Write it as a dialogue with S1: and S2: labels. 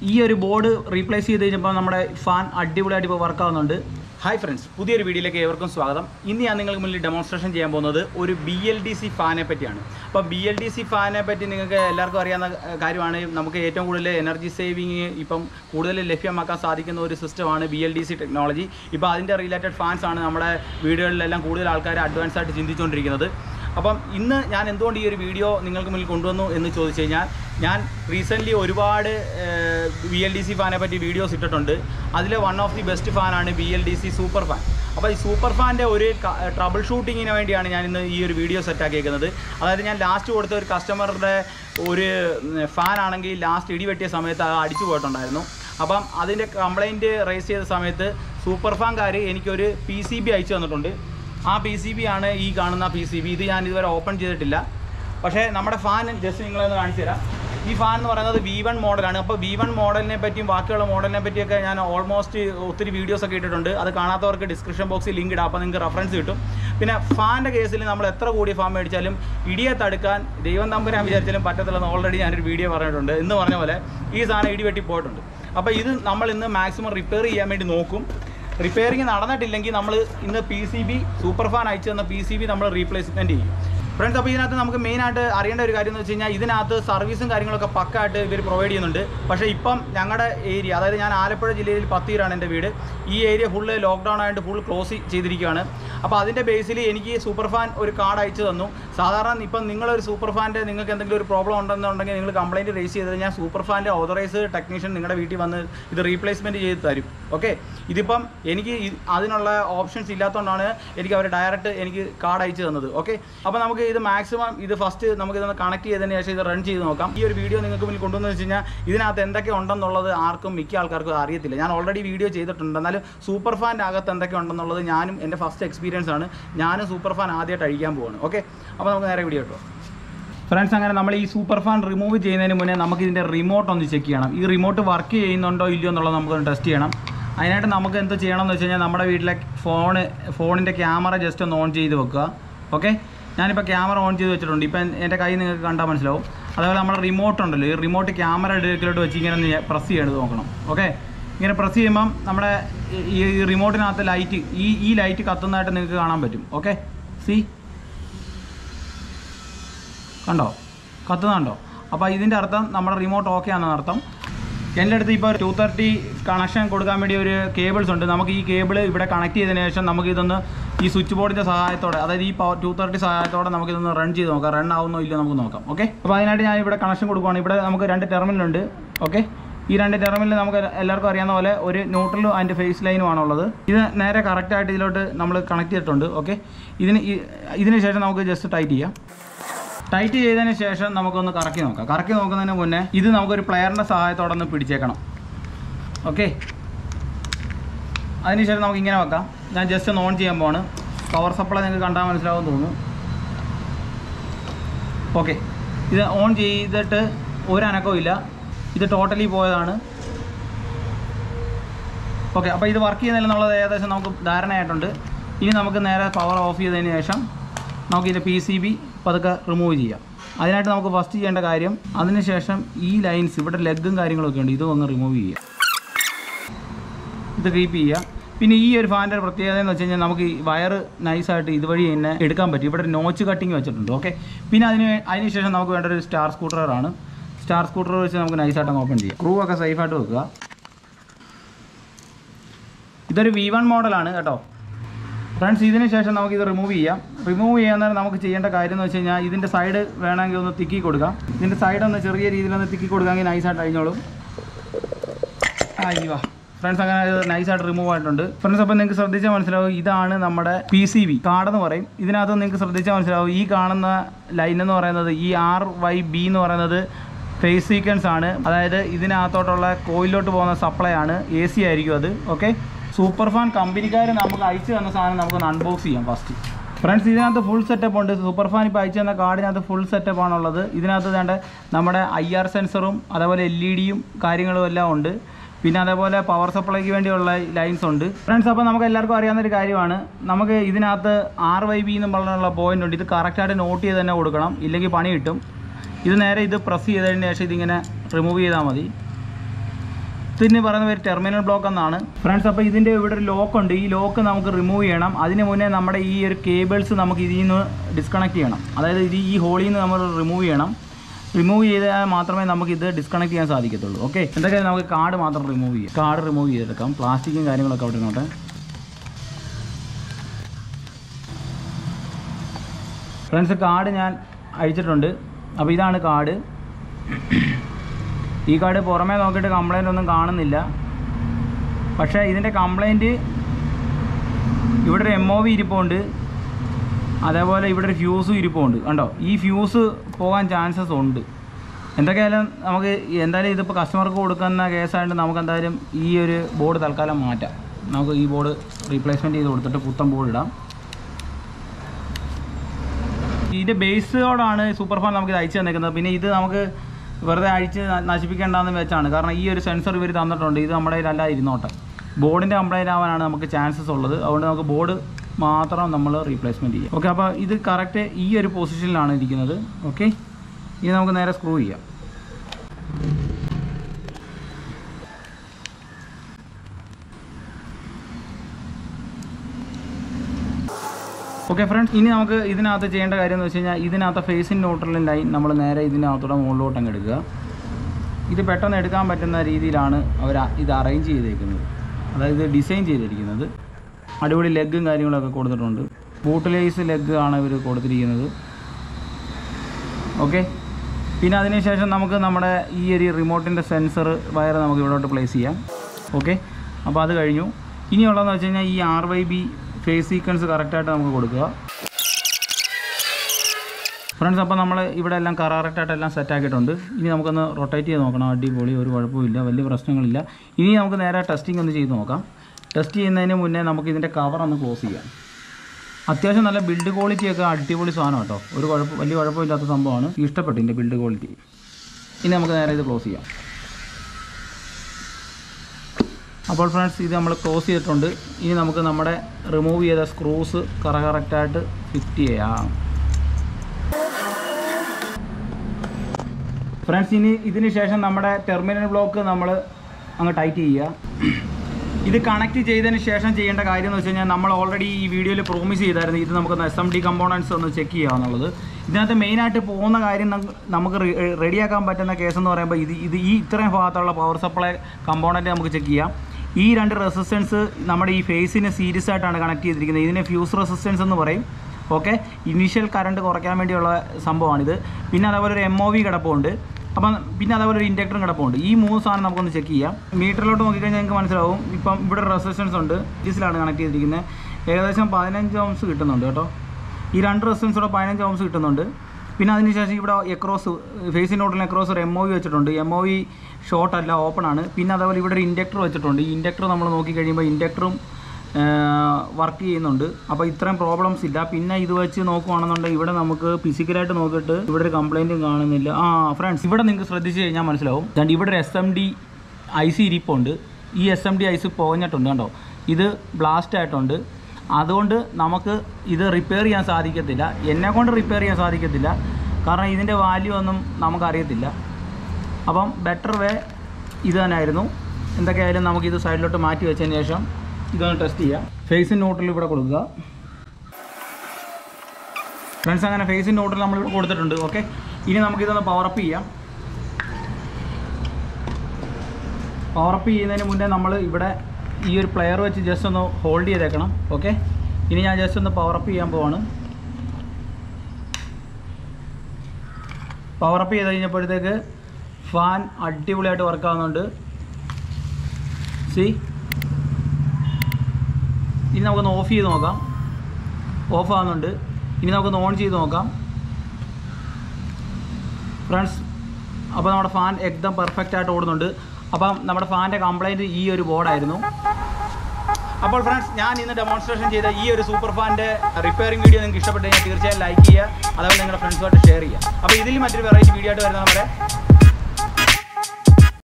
S1: ഈ ഒരു board replace ചെയ്ത് കഴിഞ്ഞപ്പോൾ നമ്മുടെ ഫാൻ അടിപൊളിയായിട്ട് ഇപ്പോൾ വർക്ക് ആവുന്നുണ്ട് ഹായ് ഫ്രണ്ട്സ് പുതിയൊരു വീഡിയോയിലേക്ക് ഏവർക്കും സ്വാഗതം ഇന്ന് ഞാൻ നിങ്ങൾക്ക് മുന്നിൽ ഡെമോൺസ്ട്രേഷൻ ചെയ്യാൻ പോകുന്നത് ഒരു ബി എൽ ഡി സി ഫാനെ പറ്റിയാണ് അപ്പോൾ ബി എൽ ഡി സി ഫാനെ പറ്റി നിങ്ങൾക്ക് എല്ലാവർക്കും അറിയാവുന്ന ഏഹ്, കാര്യമാണ് നമുക്ക് ഏറ്റവും കൂടുതൽ എനർജി സേവിങ് ഇപ്പം കൂടുതൽ ലഭ്യമാക്കാൻ സാധിക്കുന്ന ഒരു സിസ്റ്റമാണ് B L D C technology ഇപ്പോൾ അതിൻ്റെ റിലേറ്റഡ് ഫാൻസ് ആണ് നമ്മുടെ വീടുകളിലെല്ലാം കൂടുതൽ ആൾക്കാർ അഡ്വാൻസ് ആയിട്ട് ചിന്തിച്ചുകൊണ്ടിരിക്കുന്നത് അപ്പം ഇന്ന് ഞാൻ എന്തുകൊണ്ട് ഈ ഒരു വീഡിയോ നിങ്ങൾക്ക് മുന്നിൽ കൊണ്ടുവന്നു എന്ന് ചോദിച്ചു കഴിഞ്ഞാൽ ഞാൻ റീസെൻ്റ്ലി ഒരുപാട് ബി എൽ ഡി സി ഫാനെ പറ്റി വീഡിയോസ് ഇട്ടിട്ടുണ്ട് അതിലെ വൺ ഓഫ് ദി ബെസ്റ്റ് ഫാനാണ് B L D C super fan അപ്പോൾ ഈ സൂപ്പർ ഫാൻ്റെ ഒരു ട്രബിൾ ഷൂട്ടിങ്ങിന് വേണ്ടിയാണ് ഞാൻ ഇന്ന് ഈ ഒരു വീഡിയോ സെറ്റ് ആക്കിയേക്കുന്നത് അതായത് ഞാൻ ലാസ്റ്റ് കൊടുത്ത ഒരു കസ്റ്റമറുടെ ഒരു ഫാൻ ആണെങ്കിൽ ലാസ്റ്റ് ഇടി വെട്ടിയ സമയത്ത് അത് അടിച്ചു പോയിട്ടുണ്ടായിരുന്നു അപ്പം അതിൻ്റെ കംപ്ലൈൻറ്റ് റേസ് ചെയ്ത സമയത്ത് സൂപ്പർ ഫാൻകാർ എനിക്കൊരു പി സി ബി അയച്ചു തന്നിട്ടുണ്ട് ആ പി സി ബി ആണ് ഈ കാണുന്ന പി സി ബി ഇത് ഞാൻ ഇതുവരെ ഓപ്പൺ ചെയ്തിട്ടില്ല പക്ഷേ നമ്മുടെ ഫാൻ ജസ്റ്റ് നിങ്ങളൊന്ന് കാണിച്ചു തരാം ഈ ഫാൻ എന്ന് പറയുന്നത് വി വൺ മോഡലാണ് അപ്പോൾ വി വൺ മോഡലിനെ പറ്റിയും ബാക്കിയുള്ള മോഡലിനെ പറ്റിയൊക്കെ ഞാൻ ഓൾമോസ്റ്റ് ഒത്തിരി വീഡിയോസ് ഒക്കെ ഇട്ടിട്ടുണ്ട് അത് കാണാത്തവർക്ക് ഡിസ്ക്രിപ്ഷൻ ബോക്സിൽ ലിങ്ക് ഇടാം അപ്പോൾ നിങ്ങൾക്ക് റെഫറൻസ് കിട്ടും പിന്നെ ഫാൻ്റെ കേസിൽ നമ്മൾ എത്ര കൂടിയ ഫാൻ മേടിച്ചാലും ഇടിയെ തടുക്കാൻ ദൈവം തമ്പുരാൻ വിചാരിച്ചാലും പറ്റത്തില്ലെന്ന് ഓൾറെഡി ഞാനൊരു വീഡിയോ പറഞ്ഞിട്ടുണ്ട് എന്ന് പറഞ്ഞ പോലെ ഈ സാധനം ഇടി വെട്ടി പോയിട്ടുണ്ട് അപ്പോൾ ഇത് നമ്മൾ ഇന്ന് മാക്സിമം റിപ്പയർ ചെയ്യാൻ വേണ്ടി നോക്കും റിപ്പയറിങ് നടന്നിട്ടില്ലെങ്കിൽ നമ്മൾ ഇന്ന് P C B super fan അയച്ചു തന്ന പി സി ബി നമ്മൾ റീപ്ലേസ്മെൻറ്റ് ചെയ്യും ഫ്രണ്ട്സ് അപ്പോൾ ഇതിനകത്ത് നമുക്ക് മെയിനായിട്ട് അറിയേണ്ട ഒരു കാര്യം എന്ന് വെച്ച് കഴിഞ്ഞാൽ ഇതിനകത്ത് സർവീസും കാര്യങ്ങളൊക്കെ പക്കായിട്ട് ഇവർ പ്രൊവൈഡ് ചെയ്യുന്നുണ്ട് പക്ഷേ ഇപ്പം ഞങ്ങളുടെ ഏരിയ അതായത് ഞാൻ ആലപ്പുഴ ജില്ലയിൽ പത്തീരാണ് എൻ്റെ വീട് ഈ ഏരിയ ഫുള്ള് ലോക്ക്ഡൗൺ ആയിട്ട് ഫുൾ ക്ലോസ് ചെയ്തിരിക്കുകയാണ് അപ്പോൾ അതിൻ്റെ ബേസിൽ എനിക്ക് സൂപ്പർ ഫാൻ ഒരു കാർഡ് അയച്ചു തന്നു സാധാരണ ഇപ്പം നിങ്ങളൊരു സൂപ്പർ ഫാൻ്റെ നിങ്ങൾക്ക് എന്തെങ്കിലും ഒരു പ്രോബ്ലം ഉണ്ടെന്നുണ്ടെങ്കിൽ നിങ്ങൾ കംപ്ലയിൻറ്റ് റേസ് ചെയ്ത് കഴിഞ്ഞാൽ സൂപ്പർ ഫാൻ്റെ ഓതറൈസ് ടെക്നീഷ്യൻ നിങ്ങളുടെ വീട്ടിൽ വന്ന് ഇത് റീപ്ലേസ്മെൻറ്റ് ചെയ്ത് തരും ഓക്കെ ഇതിപ്പം എനിക്ക് ഇ- അതിനുള്ള ഓപ്ഷൻസ് ഇല്ലാത്തതുകൊണ്ടാണ് എനിക്ക് അവർ ഡയറക്റ്റ് എനിക്ക് കാർഡ് അയച്ചു തന്നത് ഓക്കെ അപ്പോൾ നമുക്ക് ഇത് മാക്സിമം ഇത് ഫസ്റ്റ് നമുക്ക് ഇതൊന്ന് കണക്ട് ചെയ്തതിന് ശേഷം ഇത് റൺ ചെയ്ത് നോക്കാം ഈ ഒരു വീഡിയോ നിങ്ങൾക്ക് മുന്നിൽ കൊണ്ടുവന്ന് വെച്ച് കഴിഞ്ഞാൽ ഇതിനകത്ത് എന്തൊക്കെ ഉണ്ടെന്നുള്ളത് ആർക്കും മിക്ക ആൾക്കാർക്കും അറിയത്തില്ല ഞാൻ ഓൾറെഡി വീഡിയോ ചെയ്തിട്ടുണ്ട് എന്നാലും സൂപ്പർ ഫാൻ്റെ അകത്ത് എന്തൊക്കെ ഉണ്ടെന്നുള്ളത് ഞാനും എൻ്റെ ഫസ്റ്റ് എക്സ്പീരിയൻസ് ആണ് ഞാനും സൂപ്പർ ഫാൻ ആദ്യമായിട്ട് അഴിക്കാൻ പോവാണ് ഓക്കെ അപ്പോൾ നമുക്ക് നേരെ വീഡിയോ കിട്ടും ഫ്രണ്ട്സ് അങ്ങനെ നമ്മൾ ഈ സൂപ്പർ ഫാൻ റിമൂവ് ചെയ്യുന്നതിന് മുന്നേ നമുക്ക് ഇതിൻ്റെ റിമോട്ട് ഒന്ന് ചെക്ക് ചെയ്യണം ഈ റിമോട്ട് വർക്ക് ചെയ്യുന്നുണ്ടോ ഇല്ലയോ എന്നുള്ളത് നമുക്കൊന്ന് ടെസ്റ്റ് ചെയ്യണം അതിനായിട്ട് നമുക്ക് എന്ത് ചെയ്യണം എന്ന് വെച്ച് കഴിഞ്ഞാൽ നമ്മുടെ വീട്ടിലെ ഫോണ് ഫോണിൻ്റെ ക്യാമറ ജസ്റ്റ് ഒന്ന് ഓൺ ചെയ്ത് വെക്കുക ഓക്കെ ഞാനിപ്പോൾ ക്യാമറ ഓൺ ചെയ്ത് വെച്ചിട്ടുണ്ട് ഇപ്പം എൻ്റെ കൈ നിങ്ങൾക്ക് കണ്ടാൽ മനസ്സിലാവും അതേപോലെ നമ്മുടെ റിമോട്ട് ഉണ്ടല്ലോ ഈ റിമോട്ട് ക്യാമറ ഇടുക്കിലോട്ട് വെച്ച് ഇങ്ങനെ ഒന്ന് പ്രസ് ചെയ്ത് നോക്കണം ഓക്കെ ഇങ്ങനെ പ്രസ് ചെയ്യുമ്പം നമ്മുടെ ഈ ഈ റിമോട്ടിനകത്ത് ലൈറ്റ് ഈ ഈ ലൈറ്റ് കത്തുന്നതായിട്ട് നിങ്ങൾക്ക് കാണാൻ പറ്റും ഓക്കെ സി കണ്ടോ കത്തുന്നുണ്ടോ അപ്പോൾ ഇതിൻ്റെ അർത്ഥം നമ്മുടെ റിമോട്ട് ഓക്കെ ആണെന്ന് അർത്ഥം എൻ്റെ അടുത്ത് ഇപ്പോൾ ടു തേർട്ടി കണക്ഷൻ കൊടുക്കാൻ വേണ്ടി ഒരു കേബിൾസ് ഉണ്ട് നമുക്ക് ഈ കേബിൾ ഇവിടെ കണക്ട് ചെയ്തതിന് ശേഷം നമുക്ക് ഇതൊന്ന് ഈ സ്വിച്ച് ബോർഡിൻ്റെ സഹായത്തോടെ അതായത് ഈ പവർ ടു തേർട്ടി സഹായത്തോടെ നമുക്ക് ഇതൊന്ന് റൺ ചെയ്ത് നോക്കാം റൺ ആവുന്നോ ഇല്ലയോ നമുക്ക് നോക്കാം ഓക്കെ അപ്പോൾ അതിനായിട്ട് ഞാൻ ഇവിടെ കണക്ഷൻ കൊടുക്കുവാണ് ഇവിടെ നമുക്ക് രണ്ട് ടെർമിനൽ ഉണ്ട് ഓക്കെ ഈ രണ്ട് ടെർമിനൽ നമുക്ക് എല്ലാവർക്കും അറിയാവുന്ന പോലെ ഒരു ന്യൂട്രലും അതിൻ്റെ ഫേസ് ലൈനും ആണുള്ളത് ഇത് നേരെ കറക്റ്റായിട്ട് ഇതിലോട്ട് നമ്മൾ കണക്ട് ചെയ്തിട്ടുണ്ട് ഓക്കെ ഇതിന് ഈ- ഇതിന് ശേഷം നമുക്ക് ജസ്റ്റ് ടൈറ്റ് ചെയ്യാം ടൈറ്റ് ചെയ്തതിന് ശേഷം നമുക്കൊന്ന് കറക്കി നോക്കാം കറക്കി നോക്കുന്നതിന് മുന്നേ ഇത് നമുക്കൊരു പ്ലെയറിൻ്റെ സഹായത്തോടെ ഒന്ന് പിടിച്ചേക്കണം ഓക്കെ അതിനുശേഷം നമുക്ക് ഇങ്ങനെ വെക്കാം ഞാൻ ജസ്റ്റ് ഒന്ന് ഓൺ ചെയ്യാൻ പോവാണ് പവർ സപ്ലൈ നിങ്ങൾക്ക് കണ്ടാൽ മനസ്സിലാവും തോന്നുന്നു ഓക്കെ ഇത് ഓൺ ചെയ്തിട്ട് ഒരു അനക്കവും ഇല്ല ഇത് ടോട്ടലി പോയതാണ് ഓക്കെ അപ്പോൾ ഇത് വർക്ക് ചെയ്യുന്നില്ല എന്നുള്ളത് ഏകദേശം നമുക്ക് ധാരണയായിട്ടുണ്ട് ഇനി നമുക്ക് നേരെ പവർ ഓഫ് ചെയ്തതിന് ശേഷം നമുക്ക് ഇതിൻ്റെ പി സി ബി പതുക്കെ റിമൂവ് ചെയ്യാം അതിനായിട്ട് നമുക്ക് ഫസ്റ്റ് ചെയ്യേണ്ട കാര്യം അതിനുശേഷം ഈ ലൈൻസ് ഇവിടെ ലെഗും കാര്യങ്ങളൊക്കെ ഉണ്ട് ഇതും ഒന്ന് റിമൂവ് ചെയ്യുക ഇത് കീപ്പ് ചെയ്യുക പിന്നെ ഈ ഒരു ഫാനിൻ്റെ ഒരു പ്രത്യേകത എന്ന് വെച്ച് കഴിഞ്ഞാൽ നമുക്ക് ഈ വയർ നൈസായിട്ട് ഇതുവഴി തന്നെ എടുക്കാൻ പറ്റും ഇവിടെ നോച്ച് കട്ടിങ് വെച്ചിട്ടുണ്ട് ഓക്കെ പിന്നെ അതിന് അതിനുശേഷം നമുക്ക് വേണ്ട ഒരു സ്റ്റാർ സ്കൂട്ടറാണ് സ്റ്റാർ സ്കൂട്ടർ വെച്ച് നമുക്ക് നൈസായിട്ട് അങ്ങ് ഓപ്പൺ ചെയ്യാം ക്രൂ ഒക്കെ സേഫായിട്ട് വെക്കുക ഇതൊരു വി വൺ മോഡലാണ് കേട്ടോ ഫ്രണ്ട്സ് ഇതിന് ശേഷം നമുക്ക് ഇത് റിമൂവ് ചെയ്യാം റിമൂവ് ചെയ്യാൻ നേരം നമുക്ക് ചെയ്യേണ്ട കാര്യം എന്ന് വെച്ച് കഴിഞ്ഞാൽ ഇതിൻ്റെ സൈഡ് വേണമെങ്കിൽ ഒന്ന് തിക്കി കൊടുക്കാം ഇതിൻ്റെ സൈഡ് ഒന്ന് ചെറിയ രീതിയിലൊന്ന് തിക്കി കൊടുക്കാമെങ്കിൽ നൈസായിട്ട് അഴിഞ്ഞോളും അയ്യോ ഫ്രണ്ട്സ് അങ്ങനെ ഇത് നൈസായിട്ട് റിമൂവ് ആയിട്ടുണ്ട് ഫ്രണ്ട്സ് അപ്പോൾ നിങ്ങൾക്ക് ശ്രദ്ധിച്ചാൽ മനസ്സിലാവും ഇതാണ് നമ്മുടെ പി സി ബി കാർഡെന്ന് പറയും ഇതിനകത്ത് നിങ്ങൾക്ക് ശ്രദ്ധിച്ചാൽ മനസ്സിലാവും ഈ കാണുന്ന ലൈൻ എന്ന് പറയുന്നത് ഈ ആർ വൈ ബി എന്ന് പറയുന്നത് ഫേസ് സീക്വൻസ് ആണ് അതായത് ഇതിനകത്തോട്ടുള്ള കോയിലോട്ട് പോകുന്ന സപ്ലൈ ആണ് എ സി ആയിരിക്കും അത് ഓക്കെ സൂപ്പർ ഫാൻ കമ്പനിക്കാർ നമുക്ക് അയച്ചു തന്ന സാധനം നമുക്കൊന്ന് അൺബോക്സ് ചെയ്യാം ഫസ്റ്റ് ഫ്രണ്ട്സ് ഇതിനകത്ത് ഫുൾ സെറ്റപ്പ് ഉണ്ട് സൂപ്പർ ഫാൻ ഇപ്പോൾ അയച്ചു തന്ന കാർഡിനകത്ത് ഫുൾ സെറ്റപ്പ് ആണുള്ളത് ഇതിനകത്ത് വേണ്ട നമ്മുടെ ഐ ആർ സെൻസറും അതേപോലെ എൽ ഇ ഡിയും കാര്യങ്ങളും എല്ലാം ഉണ്ട് പിന്നെ അതേപോലെ പവർ സപ്ലൈക്ക് വേണ്ടിയുള്ള ലൈൻസ് ഉണ്ട് ഫ്രണ്ട്സ് അപ്പോൾ നമുക്ക് എല്ലാവർക്കും അറിയാവുന്ന ഒരു കാര്യമാണ് നമുക്ക് ഇതിനകത്ത് ആർ വൈ ബി എന്നും പറഞ്ഞുള്ള പോയിന്റ് ഉണ്ട് ഇത് കറക്റ്റായിട്ട് നോട്ട് ചെയ്ത് തന്നെ കൊടുക്കണം ഇല്ലെങ്കിൽ പണി കിട്ടും ഇത് നേരെ ഇത് പ്രസ് ചെയ്തതിന് ശേഷം ഇതിങ്ങനെ റിമൂവ് ചെയ്താൽ മതി ഇതിന് പറയുന്ന പേര് ടെർമിനൽ ബ്ലോക്ക് എന്നാണ് ഫ്രണ്ട്സ് അപ്പോൾ ഇതിൻ്റെ ഇവിടെ ഒരു ലോക്ക് ഉണ്ട് ഈ ലോക്ക് നമുക്ക് റിമൂവ് ചെയ്യണം അതിന് മുന്നേ നമ്മുടെ ഈ ഒരു കേബിൾസ് നമുക്ക് ഇതിൽ നിന്ന് ഡിസ്കണക്ട് ചെയ്യണം അതായത് ഇത് ഈ ഹോളിൽ നിന്ന് നമ്മൾ റിമൂവ് ചെയ്യണം റിമൂവ് ചെയ്താൽ മാത്രമേ നമുക്ക് ഇത് ഡിസ്കണക്ട് ചെയ്യാൻ സാധിക്കത്തുള്ളൂ ഓക്കെ എന്തൊക്കെയാണ് നമുക്ക് കാർഡ് മാത്രം റിമൂവ് ചെയ്യാം കാർഡ് റിമൂവ് ചെയ്തെടുക്കാം പ്ലാസ്റ്റിക്കും കാര്യങ്ങളൊക്കെ അവിടെ ഇരുന്നോട്ടെ ഫ്രണ്ട്സ് കാർഡ് ഞാൻ അയച്ചിട്ടുണ്ട് അപ്പോൾ ഇതാണ് കാർഡ് ഈ കാർഡ് പുറമേ നോക്കിയിട്ട് കംപ്ലൈൻ്റ് ഒന്നും കാണുന്നില്ല പക്ഷേ ഇതിൻ്റെ കംപ്ലൈൻറ്റ് ഇവിടെ ഒരു എം ഒ വി ഇരിപ്പുണ്ട് അതേപോലെ ഇവിടെ ഒരു ഫ്യൂസും ഇരിപ്പുണ്ട് കണ്ടോ ഈ ഫ്യൂസ് പോകാൻ ചാൻസസ് ഉണ്ട് എന്തൊക്കെയായാലും നമുക്ക് എന്തായാലും ഇതിപ്പോൾ കസ്റ്റമർക്ക് കൊടുക്കുന്ന കേസായതുകൊണ്ട് നമുക്ക് എന്തായാലും ഈ ഒരു ബോർഡ് തൽക്കാലം മാറ്റാം നമുക്ക് ഈ ബോർഡ് റീപ്ലേസ്മെൻറ്റ് ചെയ്ത് കൊടുത്തിട്ട് പുത്തൻ ബോർഡ് ഇടാം ഇതിൻ്റെ ബേസോടാണ് സൂപ്പർ ഫാൻ നമുക്ക് ഇത് അയച്ചു തന്നിരിക്കുന്നത് പിന്നെ ഇത് നമുക്ക് വെറുതെ അഴിച്ച് ന- നശിപ്പിക്കേണ്ടെന്ന് വെച്ചാണ് കാരണം ഈ ഒരു സെൻസർ ഇവർ തന്നിട്ടുണ്ട് ഇത് നമ്മുടെ കയ്യിലല്ല ഇരുന്നോട്ടെ ബോർഡിൻ്റെ കംപ്ലൈൻറ്റ് ആവാനാണ് നമുക്ക് ചാൻസസ് ഉള്ളത് അതുകൊണ്ട് നമുക്ക് ബോർഡ് മാത്രം നമ്മൾ റീപ്ലേസ്മെൻറ്റ് ചെയ്യാം ഓക്കെ അപ്പോൾ ഇത് കറക്റ്റ് ഈ ഒരു പൊസിഷനിലാണ് ഇരിക്കുന്നത് ഓക്കെ ഇനി നമുക്ക് നേരെ സ്ക്രൂ ചെയ്യാം ഓക്കെ ഫ്രണ്ട്സ് ഇനി നമുക്ക് ഇതിനകത്ത് ചെയ്യേണ്ട കാര്യം എന്ന് വെച്ച് കഴിഞ്ഞാൽ ഇതിനകത്ത് ഫേസിൻ ന്യൂട്രൽ ലൈൻ നമ്മൾ നേരെ ഇതിനകത്തൂടെ മുകളിലോട്ട് അങ്ങ് എടുക്കുക ഇത് പെട്ടെന്ന് എടുക്കാൻ പറ്റുന്ന രീതിയിലാണ് അവർ ഇത് അറേഞ്ച് ചെയ്തേക്കുന്നത് അതായത് ഡിസൈൻ ചെയ്തിരിക്കുന്നത് അടിപൊളി ലെഗും കാര്യങ്ങളൊക്കെ കൊടുത്തിട്ടുണ്ട് ബൂട്ടിലേസ് ലെഗ് ആണ് ഇവർ കൊടുത്തിരിക്കുന്നത് ഓക്കെ പിന്നെ അതിനുശേഷം നമുക്ക് നമ്മുടെ ഈ ഒരു റിമോട്ടിൻ്റെ സെൻസർ വയർ നമുക്ക് ഇവിടോട്ട് പ്ലേസ് ചെയ്യാം ഓക്കെ അപ്പോൾ അത് കഴിഞ്ഞു ഇനിയുള്ളതെന്ന് വെച്ച് കഴിഞ്ഞാൽ ഈ R Y B phase sequence കറക്റ്റായിട്ട് നമുക്ക് കൊടുക്കുക ഫ്രണ്ട്സ് അപ്പോൾ നമ്മൾ ഇവിടെ എല്ലാം കറക്റ്റായിട്ട് എല്ലാം സെറ്റ് ആക്കിയിട്ടുണ്ട് ഇനി നമുക്കൊന്ന് റൊട്ടേറ്റ് ചെയ്ത് നോക്കണം അടിപൊളി ഒരു കുഴപ്പമില്ല വലിയ പ്രശ്നങ്ങളില്ല ഇനി നമുക്ക് നേരെ ടെസ്റ്റിംഗ് ഒന്ന് ചെയ്ത് നോക്കാം ടെസ്റ്റ് ചെയ്യുന്നതിന് മുന്നേ നമുക്ക് ഇതിൻ്റെ കവർ ഒന്ന് ക്ലോസ് ചെയ്യാം അത്യാവശ്യം നല്ല ബിൽഡ് ക്വാളിറ്റി ഒക്കെ അടിപൊളി സാധനം കേട്ടോ ഒരു കുഴപ്പം വലിയ കുഴപ്പമില്ലാത്ത സംഭവമാണ് ഇഷ്ടപ്പെട്ടു ഇതിൻ്റെ ബിൽഡ് ക്വാളിറ്റി ഇനി നമുക്ക് നേരെ ഇത് ക്ലോസ് ചെയ്യാം അപ്പോൾ ഫ്രണ്ട്സ് ഇത് നമ്മൾ ക്ലോസ് ചെയ്തിട്ടുണ്ട് ഇനി നമുക്ക് നമ്മുടെ റിമൂവ് ചെയ്ത സ്ക്രൂസ് കറ കറക്റ്റായിട്ട് ഫിറ്റ് ചെയ്യാം ഫ്രണ്ട്സ് ഇനി ഇതിന് ശേഷം നമ്മുടെ ടെർമിനൽ ബ്ലോക്ക് നമ്മൾ അങ്ങ് ടൈറ്റ് ചെയ്യുക ഇത് കണക്ട് ചെയ്തതിന് ശേഷം ചെയ്യേണ്ട കാര്യം എന്ന് വെച്ച് കഴിഞ്ഞാൽ നമ്മൾ ഓൾറെഡി ഈ വീഡിയോയിൽ പ്രോമിസ് ചെയ്തായിരുന്നു ഇത് നമുക്ക് എസ് എം ഡി കമ്പോണൻസ് ഒന്ന് ചെക്ക് ചെയ്യാമെന്നുള്ളത് ഇതിനകത്ത് മെയിനായിട്ട് പോകുന്ന കാര്യം നമുക്ക് നമുക്ക് റെഡിയാക്കാൻ പറ്റുന്ന കേസ് എന്ന് പറയുമ്പോൾ ഇത് ഇത് ഈ ഇത്രയും ഭാഗത്തുള്ള പവർ സപ്ലൈ കമ്പോണൻറ്റ് നമുക്ക് ചെക്ക് ചെയ്യാം ഈ രണ്ട് റെസിസ്റ്റൻസ് നമ്മുടെ ഈ ഫേസിന് സീരീസ് ആയിട്ടാണ് കണക്ട് ചെയ്തിരിക്കുന്നത് ഇതിനെ ഫ്യൂസ് റെസിസ്റ്റൻസ് എന്ന് പറയും ഓക്കെ ഇനീഷ്യൽ കറണ്ട് കുറയ്ക്കാൻ വേണ്ടിയുള്ള സംഭവമാണിത് പിന്നെ അതേപോലെ ഒരു എം ഒ വി കിടപ്പുണ്ട് അപ്പം പിന്നെ അതേപോലെ ഒരു ഇൻഡക്ടറും കിടപ്പുണ്ട് ഈ മൂന്ന് സാധനം നമുക്കൊന്ന് ചെക്ക് ചെയ്യാം മീറ്ററിലോട്ട് നോക്കിക്കഴിഞ്ഞാൽ നിങ്ങൾക്ക് മനസ്സിലാവും ഇപ്പം ഇവിടെ റെസിസ്റ്റൻസ് ഉണ്ട് ഡീസലാണ് കണക്ട് ചെയ്തിരിക്കുന്നത് ഏകദേശം പതിനഞ്ച് ഓംസ് കിട്ടുന്നുണ്ട് കേട്ടോ ഈ രണ്ട് റെസിസ്റ്റൻസോടെ പതിനഞ്ച് ഓംസ് കിട്ടുന്നുണ്ട് പിന്നെ അതിനുശേഷം ഇവിടെ എക്രോസ് ഫേസിൻ നോട്ടിൽ എക്രോസ് ഒരു എം ഒ വി വെച്ചിട്ടുണ്ട് എം ഒ വി ഷോർട്ട് അല്ല ഓപ്പൺ ആണ് പിന്നെ അതേപോലെ ഇവിടെ ഒരു ഇൻഡക്ടർ വെച്ചിട്ടുണ്ട് ഈ ഇൻഡക്ടർ നമ്മൾ നോക്കി കഴിയുമ്പോൾ ഇൻഡക്ടറും വർക്ക് ചെയ്യുന്നുണ്ട് അപ്പോൾ ഇത്രയും പ്രോബ്ലംസ് ഇല്ല പിന്നെ ഇത് വെച്ച് നോക്കുവാണെന്നുണ്ടെങ്കിൽ ഇവിടെ നമുക്ക് ഫിസിക്കലായിട്ട് നോക്കിയിട്ട് ഇവിടെ ഒരു കംപ്ലൈൻറ്റും കാണുന്നില്ല ആ ഫ്രണ്ട്സ് ഇവിടെ നിങ്ങൾക്ക് ശ്രദ്ധിച്ച് കഴിഞ്ഞാൽ മനസ്സിലാവും ദാണ്ട് ഇവിടെ ഒരു S M D I C ഇരിപ്പുണ്ട് ഈ S M D I C പോഞ്ഞിട്ടുണ്ട് കണ്ടോ ഇത് ബ്ലാസ്റ്റ് ആയിട്ടുണ്ട് അതുകൊണ്ട് നമുക്ക് ഇത് റിപ്പയർ ചെയ്യാൻ സാധിക്കത്തില്ല എന്നെ കൊണ്ട് റിപ്പയർ ചെയ്യാൻ സാധിക്കത്തില്ല കാരണം ഇതിൻ്റെ വാല്യൂ ഒന്നും നമുക്കറിയത്തില്ല അപ്പം ബെറ്റർ വേ ഇത് തന്നെയായിരുന്നു എന്തൊക്കെയായാലും നമുക്കിത് സൈഡിലോട്ട് മാറ്റി വെച്ചതിന് ശേഷം ഇതൊന്ന് ടെസ്റ്റ് ചെയ്യാം ഫേസിൻ നോട്ടിൽ ഇവിടെ കൊടുക്കുക ഫ്രണ്ട്സ് അങ്ങനെ ഫേസിൻ നോട്ടിൽ നമ്മൾ ഇവിടെ കൊടുത്തിട്ടുണ്ട് ഓക്കെ ഇനി നമുക്കിതൊന്ന് പവറപ്പ് ചെയ്യാം പവറപ്പ് ചെയ്യുന്നതിന് മുന്നേ നമ്മൾ ഇവിടെ ഈ ഒരു പ്ലെയർ വെച്ച് ജസ്റ്റ് ഒന്ന് ഹോൾഡ് ചെയ്തേക്കണം ഓക്കെ ഇനി ഞാൻ ജസ്റ്റ് ഒന്ന് പവറപ്പ് ചെയ്യാൻ പോവാണ് പവറപ്പ് ചെയ്ത് കഴിഞ്ഞപ്പോഴത്തേക്ക് ഫാൻ അടിപൊളിയായിട്ട് വർക്ക് ആവുന്നുണ്ട് സി ഇനി നമുക്കൊന്ന് ഓഫ് ചെയ്ത് നോക്കാം ഓഫ് ആവുന്നുണ്ട് ഇനി നമുക്കൊന്ന് ഓൺ ചെയ്ത് നോക്കാം ഫ്രണ്ട്സ് അപ്പോൾ നമ്മുടെ ഫാൻ എക്ദം പെർഫെക്റ്റ് ആയിട്ട് ഓടുന്നുണ്ട് അപ്പം നമ്മുടെ ഫാൻ്റെ കംപ്ലൈൻറ്റ് ഈ ഒരു ബോർഡായിരുന്നു അപ്പോൾ ഫ്രണ്ട്സ് ഞാൻ ഇന്ന് ഡെമോൺസ്ട്രേഷൻ ചെയ്ത ഈ ഒരു സൂപ്പർ ഫാൻ്റെ റിപ്പയറിംഗ് വീഡിയോ നിങ്ങൾക്ക് ഇഷ്ടപ്പെട്ട് കഴിഞ്ഞാൽ തീർച്ചയായും ലൈക്ക് ചെയ്യുക അതുപോലെ നിങ്ങളുടെ ഫ്രണ്ട്സുമായിട്ട് ഷെയർ ചെയ്യുക അപ്പോൾ ഇതിൽ മറ്റൊരു വെറൈറ്റി വീഡിയോ ആയിട്ട് വരുന്നവരെ